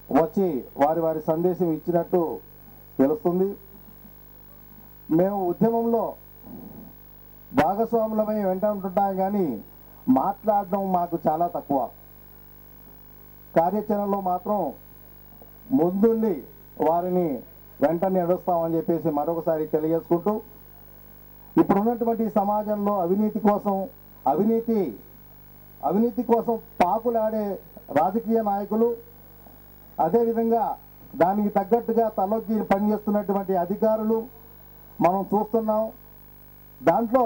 వచ్చి వారి వారి సందేశం ఇచ్చినట్టు తెలుస్తుంది మేము ఉద్యమంలో భాగస్వాములమై వెంట ఉంటుంటాం కానీ మాట్లాడడం మాకు చాలా తక్కువ కార్యాచరణలో మాత్రం ముందుండి వారిని వెంటనే నడుస్తామని చెప్పేసి మరొకసారి తెలియజేసుకుంటూ ఇప్పుడున్నటువంటి సమాజంలో అవినీతి కోసం అవినీతి అవినీతి కోసం పాకులాడే రాజకీయ నాయకులు అదేవిధంగా దానికి తగ్గట్టుగా తలొగ్గి పనిచేస్తున్నటువంటి అధికారులు మనం చూస్తున్నాం దాంట్లో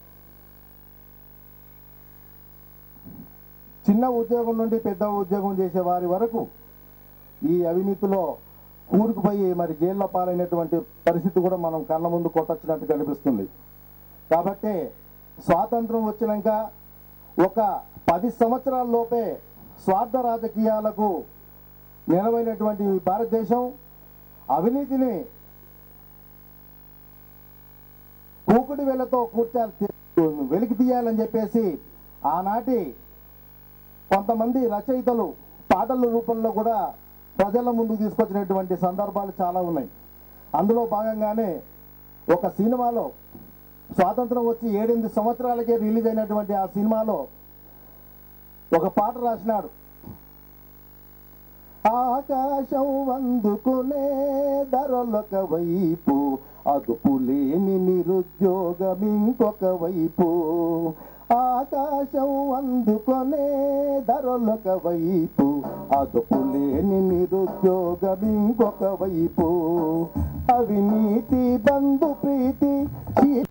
చిన్న ఉద్యోగం నుండి పెద్ద ఉద్యోగం చేసే వారి వరకు ఈ అవినీతిలో కూరుకుపోయి మరి జైల్లో పాలైనటువంటి పరిస్థితి కూడా మనం కళ్ళ ముందు కొట్టొచ్చినట్టు కనిపిస్తుంది కాబట్టి స్వాతంత్రం వచ్చినాక ఒక పది సంవత్సరాల లోపే స్వార్థ రాజకీయాలకు నిలవైనటువంటి ఈ భారతదేశం అవినీతిని కూకుడి వేలతో కూర్చాలి వెలికి తీయాలని చెప్పేసి ఆనాటి కొంతమంది రచయితలు పాటల రూపంలో కూడా ప్రజల ముందుకు తీసుకొచ్చినటువంటి సందర్భాలు చాలా ఉన్నాయి అందులో భాగంగానే ఒక సినిమాలో స్వాతంత్రం వచ్చి ఏడెనిమిది సంవత్సరాలకే రిలీజ్ అయినటువంటి ఆ సినిమాలో ఒక పాట రాసినాడు ఆకాశం అందుకునే ధరలొక వైపు అదుపు లేని నిరుద్యోగం ఇంకొక వైపు ఆకాశం అందుకునే ధరలొక వైపు అదుపు లేని నిరుద్యోగం ఇంకొక వైపు అవినీతి బంధు ప్రీతి చీ-